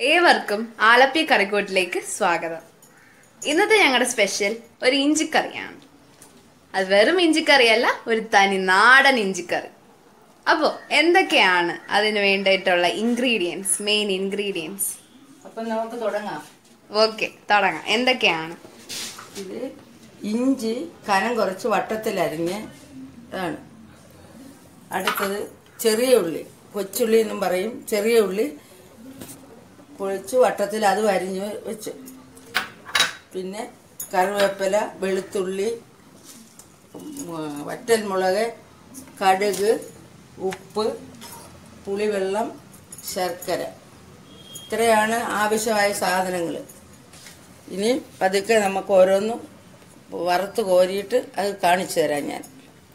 ഏവർക്കും ആലപ്പി കറിക്കൂട്ടിലേക്ക് സ്വാഗതം ഇന്നത്തെ ഞങ്ങളുടെ സ്പെഷ്യൽ ഒരു ഇഞ്ചിക്കറിയാണ് അത് വെറും ഇഞ്ചിക്കറിയല്ല ഒരു തനി നാടൻ ഇഞ്ചിക്കറി അപ്പോൾ എന്തൊക്കെയാണ് അതിന് വേണ്ടിയിട്ടുള്ള ഇൻഗ്രീഡിയൻസ് മെയിൻ ഇൻഗ്രീഡിയൻസ് അപ്പം നമുക്ക് തുടങ്ങാം ഓക്കെ തുടങ്ങാം എന്തൊക്കെയാണ് ഇത് ഇഞ്ചി കനം കുറച്ച് വട്ടത്തിലരിഞ്ഞ് ആണ് അടുത്തത് ചെറിയ ഉള്ളി കൊച്ചുള്ളി എന്നും പറയും ചെറിയ ഉള്ളി പൊളിച്ച് വട്ടത്തിൽ അത് അരിഞ്ഞ് വെച്ചു പിന്നെ കറിവേപ്പില വെളുത്തുള്ളി ഉം, വറ്റൽമുളക് കടുക് ഉപ്പ് പുളിവെള്ളം ശർക്കര ഇത്രയാണ് ആവശ്യമായ സാധനങ്ങൾ ഇനി പതുക്കെ നമുക്ക് ഓരോന്നും വറുത്ത് കോരിയിട്ട് അത് കാണിച്ചു തരാം ഞാൻ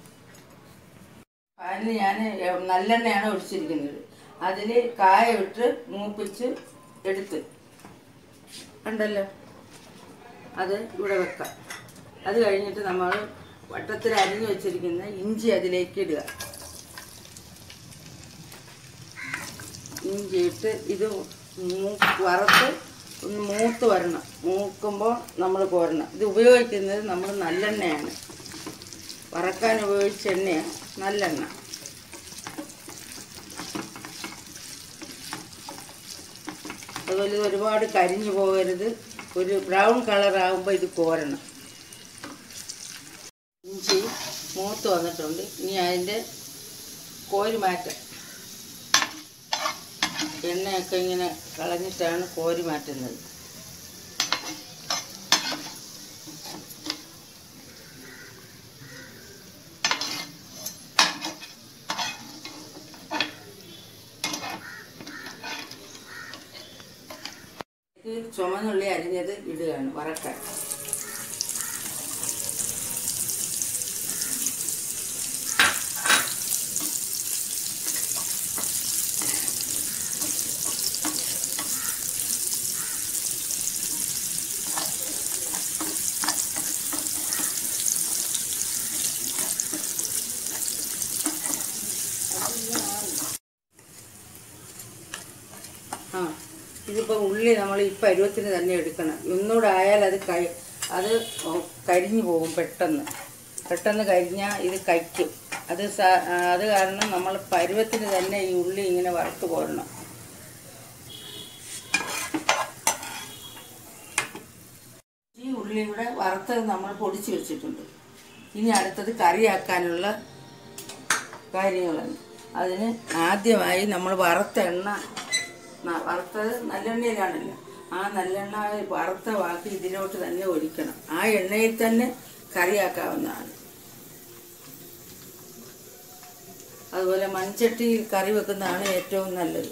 പാനിൽ ഞാൻ നല്ലെണ്ണയാണ് ഒഴിച്ചിരിക്കുന്നത് അതിൽ കായ ഇട്ട് മൂപ്പിച്ച് എടുത്ത് കണ്ടല്ലോ അത് ഇവിടെ വെക്കാം അത് കഴിഞ്ഞിട്ട് നമ്മൾ വട്ടത്തിൽ അരിഞ്ഞു വെച്ചിരിക്കുന്ന ഇഞ്ചി അതിലേക്ക് ഇടുക ഇഞ്ചി ഇട്ട് ഇത് മൂ വറുത്ത് ഒന്ന് മൂത്ത് വരണം മൂക്കുമ്പോൾ നമ്മൾ കോരണം ഇത് ഉപയോഗിക്കുന്നത് നമ്മൾ നല്ലെണ്ണയാണ് വറക്കാൻ ഉപയോഗിച്ച എണ്ണയാണ് നല്ലെണ്ണ അതുപോലെ ഇത് ഒരുപാട് കരിഞ്ഞു പോകരുത് ഒരു ബ്രൗൺ കളർ ആകുമ്പോൾ ഇത് കോരണം ഇഞ്ചി മൂത്ത് വന്നിട്ടുണ്ട് ഇനി അതിൻ്റെ കോരി മാറ്റാം എണ്ണയൊക്കെ ഇങ്ങനെ കളഞ്ഞിട്ടാണ് കോരി മാറ്റുന്നത് ഇത് ചുമന്നുള്ളി അരിഞ്ഞത് ഇടുകയാണ് വറക്കാൻ ആ ഇതിപ്പോൾ ഉള്ളി നമ്മൾ ഈ പരുവത്തിന് തന്നെ എടുക്കണം ഒന്നുകൂടെ ആയാൽ അത് കൈ അത് കരിഞ്ഞു പോകും പെട്ടെന്ന് പെട്ടെന്ന് കരിഞ്ഞാൽ ഇത് കഴിക്കും അത് സ- ആ, അത് കാരണം നമ്മൾ പരുവത്തിന് തന്നെ ഈ ഉള്ളി ഇങ്ങനെ വറുത്ത് പോരണം ഈ ഉള്ളി ഇവിടെ വറുത്തത് നമ്മൾ പൊടിച്ച് വെച്ചിട്ടുണ്ട് ഇനി അടുത്തത് കറിയാക്കാനുള്ള കാര്യങ്ങളാണ് അതിന് ആദ്യമായി നമ്മൾ വറുത്ത എണ്ണ ന- വറുത്തത് നല്ലെണ്ണയിലാണല്ലോ ആ നല്ലെണ്ണ വറുത്ത ബാക്കി ഇതിലോട്ട് തന്നെ ഒഴിക്കണം ആ എണ്ണയിൽ തന്നെ കറിയാക്കാവുന്നതാണ് അതുപോലെ മൺചട്ടിയിൽ കറി വെക്കുന്നതാണ് ഏറ്റവും നല്ലത്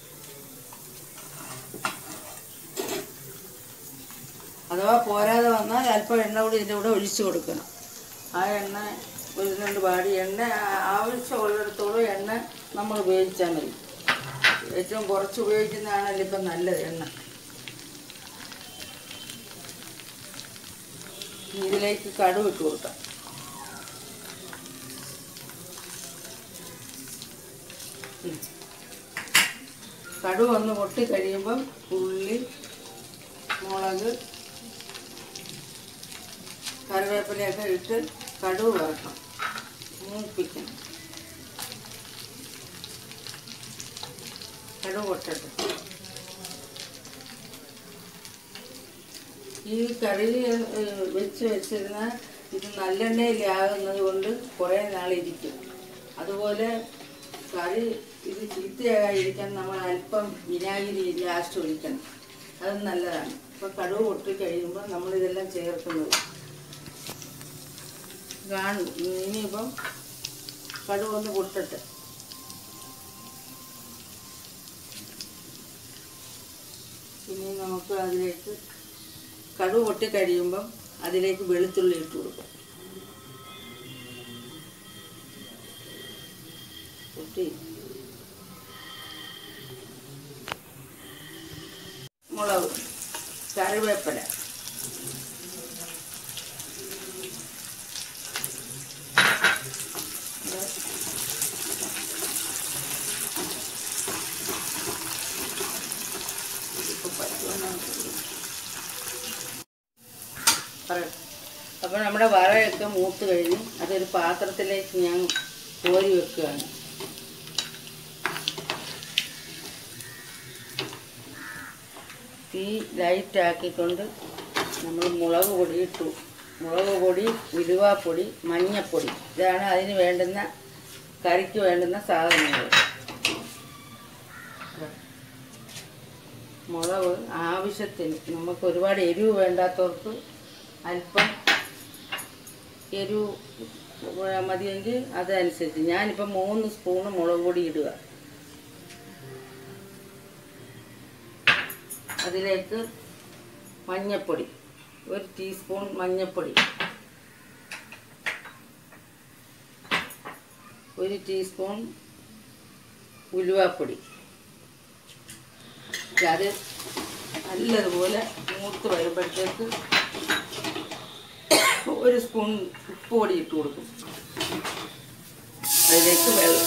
അഥവാ പോരാതെ വന്നാൽ അല്പം എണ്ണ കൂടി ഇതിൻ്റെ കൂടെ ഒഴിച്ചു കൊടുക്കണം ആ എണ്ണ ഒരു രണ്ട് പാടി എണ്ണ ആവശ്യമുള്ളിടത്തോളം എണ്ണ നമ്മൾ ഉപയോഗിച്ചാൽ മതി ഏറ്റവും കുറച്ച് ഉപയോഗിക്കുന്നതാണല്ലോ ഇപ്പം നല്ലത് എണ്ണ ഇനി ഇതിലേക്ക് കടുവ് ഇട്ട് കൊടുക്കാം ഉം. കടുവ് ഒന്ന് പൊട്ടി കഴിയുമ്പം ഉള്ളി മുളക് കറിവേപ്പിലയൊക്കെ ഇട്ട് കടുവ് വറക്കണം മൂപ്പിക്കണം കടുവ് പൊട്ടട്ടെ ഈ കറി ഏഹ്, വെച്ച് വെച്ചിരുന്ന ഇത് നല്ലെണ്ണയിലാകുന്നത് കൊണ്ട് കുറേ നാളിരിക്കും അതുപോലെ കറി ഇത് ചീത്തയാകാതിരിക്കാൻ നമ്മൾ അല്പം വിനാഗിരി ലാസ്റ്റ് ഒഴിക്കണം അത് നല്ലതാണ് ഇപ്പം കടുവ് പൊട്ടി കഴിയുമ്പോൾ നമ്മളിതെല്ലാം ചേർക്കുന്നത് കാണും ഇനിയിപ്പം കടുവ് ഒന്ന് പൊട്ടട്ടെ ഇനി നമുക്ക് അതിലേക്ക് കടുവ് പൊട്ടി കഴിയുമ്പം അതിലേക്ക് വെളുത്തുള്ളി ഇട്ട് കൊടുക്കാം പൊട്ടി മുളക് കറിവേപ്പില പറയാം അപ്പോൾ നമ്മുടെ വറയൊക്കെ മൂത്ത് കഴിഞ്ഞ് അതൊരു പാത്രത്തിലേക്ക് ഞാൻ കോരി വെക്കുകയാണ് തീ ലൈറ്റ് ആക്കിക്കൊണ്ട് നമ്മൾ മുളക് പൊടി ഇട്ടു മുളക് പൊടി ഉലുവാപ്പൊടി മഞ്ഞപ്പൊടി ഇതാണ് അതിന് വേണ്ടുന്ന കറിക്ക് വേണ്ടുന്ന സാധനങ്ങൾ മുളക് ആവശ്യത്തിന് നമുക്ക് ഒരുപാട് എരിവ് വേണ്ടാത്തവർക്ക് അല്പം എരിവ് മതിയെങ്കിൽ അതനുസരിച്ച് ഞാനിപ്പോൾ മൂന്ന് സ്പൂണ് മുളക് പൊടി ഇടുക അതിലേക്ക് മഞ്ഞപ്പൊടി ഒരു ടീസ്പൂൺ മഞ്ഞപ്പൊടി ഒരു ടീസ്പൂൺ ഉലുവാപ്പൊടി അത് നല്ലതുപോലെ മൂത്ത് വരുമ്പോഴത്തേക്ക് ഒരു സ്പൂൺ ഉപ്പ് പൊടി ഇട്ട് കൊടുക്കും അതിലേക്ക് വെള്ളം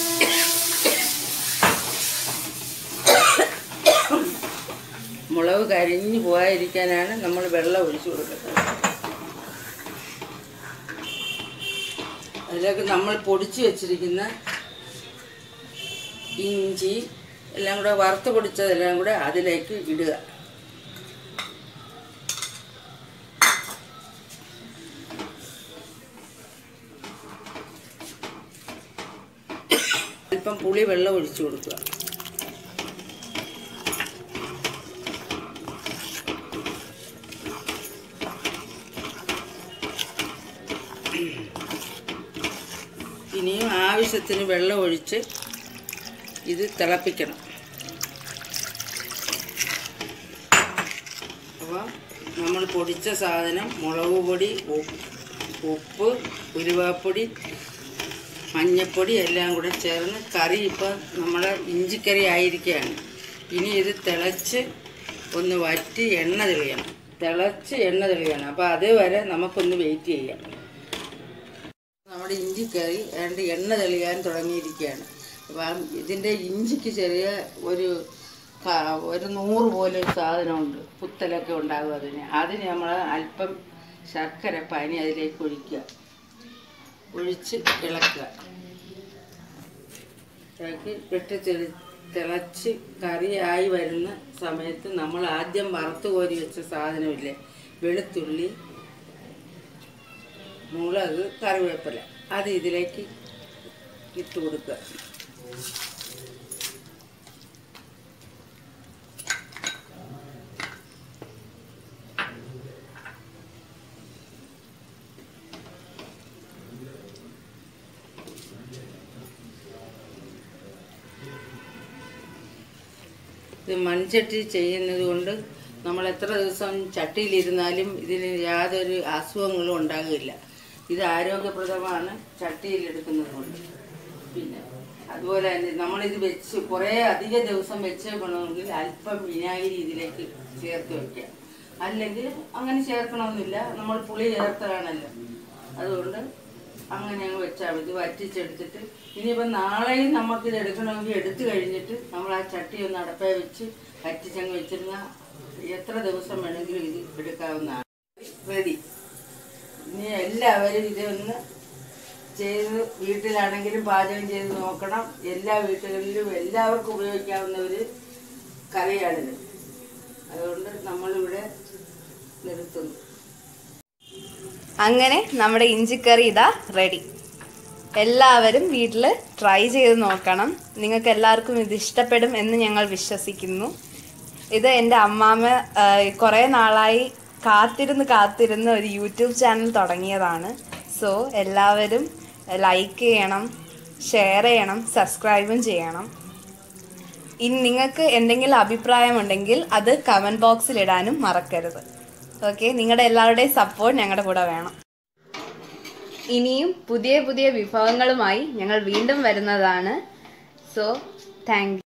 മുളക് കരിഞ്ഞു പോകാതിരിക്കാനാണ് നമ്മൾ വെള്ളം ഒഴിച്ചു കൊടുക്കുന്നത് അതിലേക്ക് നമ്മൾ പൊടിച്ച് വെച്ചിരിക്കുന്ന ഇഞ്ചി എല്ലാം കൂടെ വറുത്ത് പൊടിച്ചതെല്ലാം കൂടെ അതിലേക്ക് ഇടുക അല്പം പുളി വെള്ളം ഒഴിച്ചു കൊടുക്കുക ഇനിയും ആവശ്യത്തിന് വെള്ളം ഒഴിച്ച് ഇത് തിളപ്പിക്കണം അപ്പോൾ നമ്മൾ പൊടിച്ച സാധനം മുളക് പൊടി ഉപ്പ് ഉപ്പ് ഉരുവാപ്പൊടി മഞ്ഞപ്പൊടി എല്ലാം കൂടെ ചേർന്ന് കറി ഇപ്പോൾ നമ്മളെ ഇഞ്ചിക്കറി ആയിരിക്കുകയാണ് ഇനി ഇത് തിളച്ച് ഒന്ന് വറ്റി എണ്ണ തെളിയണം തിളച്ച് എണ്ണ തെളിയണം അപ്പോൾ അതുവരെ നമുക്കൊന്ന് വെയിറ്റ് ചെയ്യാം നമ്മുടെ ഇഞ്ചിക്കറി ഏതാണ്ട് എണ്ണ തെളിയാൻ തുടങ്ങിയിരിക്കുകയാണ് അപ്പം ഇതിൻ്റെ ഇഞ്ചിക്ക് ചെറിയ ഒരു ക- ഒരു നൂറ് പോലെ ഒരു സാധനമുണ്ട് പുത്തലൊക്കെ ഉണ്ടാകും അതിന് അതിന് നമ്മൾ അല്പം ശർക്കര പനി അതിലേക്ക് ഒഴിക്കുക ഒഴിച്ച് ഇളക്കുക ഇളക്കി വെട്ടി തെളി തിളച്ച് കറിയായി വരുന്ന സമയത്ത് നമ്മൾ ആദ്യം വറുത്ത് കോരി വെച്ച സാധനമില്ലേ വെളുത്തുള്ളി മുളക് കറിവേപ്പില അത് ഇതിലേക്ക് ഇട്ട് കൊടുക്കുക ഇത് മൺചട്ടി ചെയ്യുന്നത് കൊണ്ട് നമ്മൾ എത്ര ദിവസം ചട്ടിയിലിരുന്നാലും ഇതിന് യാതൊരു അസുഖങ്ങളും ഉണ്ടാകില്ല ഇത് ആരോഗ്യപ്രദമാണ് ചട്ടിയിലെടുക്കുന്നത് കൊണ്ട് പിന്നെ അതുപോലെ തന്നെ നമ്മളിത് വെച്ച് കുറേ അധിക ദിവസം വെച്ചേക്കണമെങ്കിൽ അല്പം വിനാഗിരി ഇതിലേക്ക് ചേർത്ത് വെക്കുക അല്ലെങ്കിൽ അങ്ങനെ ചേർക്കണമെന്നില്ല നമ്മൾ പുളി ചേർത്തതാണല്ലോ അതുകൊണ്ട് അങ്ങനെ അങ്ങ് വെച്ചാൽ മതി വറ്റിച്ചെടുത്തിട്ട് ഇനിയിപ്പോൾ നാളെയും നമുക്കിത് എടുക്കണമെങ്കിൽ എടുത്തു കഴിഞ്ഞിട്ട് നമ്മൾ ആ ചട്ടി ഒന്ന് അടപ്പേ വെച്ച് വറ്റിച്ചങ്ങ് വെച്ചിരുന്നാൽ എത്ര ദിവസം വേണമെങ്കിലും ഇത് എടുക്കാവുന്നതാണ് റെഡി ഇനി എല്ലാവരും ഇതൊന്ന് ചെയ്ത് വീട്ടിലാണെങ്കിലും പാചകം ചെയ്ത് നോക്കണം എല്ലാ വീട്ടുകളിലും എല്ലാവർക്കും ഉപയോഗിക്കാവുന്ന ഒരു കറിയാണിത് അതുകൊണ്ട് നമ്മളിവിടെ നിർത്തുന്നു അങ്ങനെ നമ്മുടെ ഇഞ്ചിക്കറി ഇതാ റെഡി എല്ലാവരും വീട്ടിൽ ട്രൈ ചെയ്ത് നോക്കണം നിങ്ങൾക്ക് എല്ലാവർക്കും ഇത് ഇഷ്ടപ്പെടും എന്ന് ഞങ്ങൾ വിശ്വസിക്കുന്നു ഇത് എൻ്റെ അമ്മാമ്മ കുറേ നാളായി കാത്തിരുന്ന് കാത്തിരുന്ന് ഒരു യൂട്യൂബ് ചാനൽ തുടങ്ങിയതാണ് സോ എല്ലാവരും ലൈക്ക് ചെയ്യണം ഷെയർ ചെയ്യണം സബ്സ്ക്രൈബും ചെയ്യണം ഇനി നിങ്ങൾക്ക് എന്തെങ്കിലും അഭിപ്രായമുണ്ടെങ്കിൽ അത് കമൻറ്റ് ബോക്സിൽ ഇടാനും മറക്കരുത് ഓക്കെ നിങ്ങളുടെ എല്ലാവരുടെയും സപ്പോർട്ട് ഞങ്ങളുടെ കൂടെ വേണം ഇനിയും പുതിയ പുതിയ വിഭവങ്ങളുമായി ഞങ്ങൾ വീണ്ടും വരുന്നതാണ് സോ താങ്ക്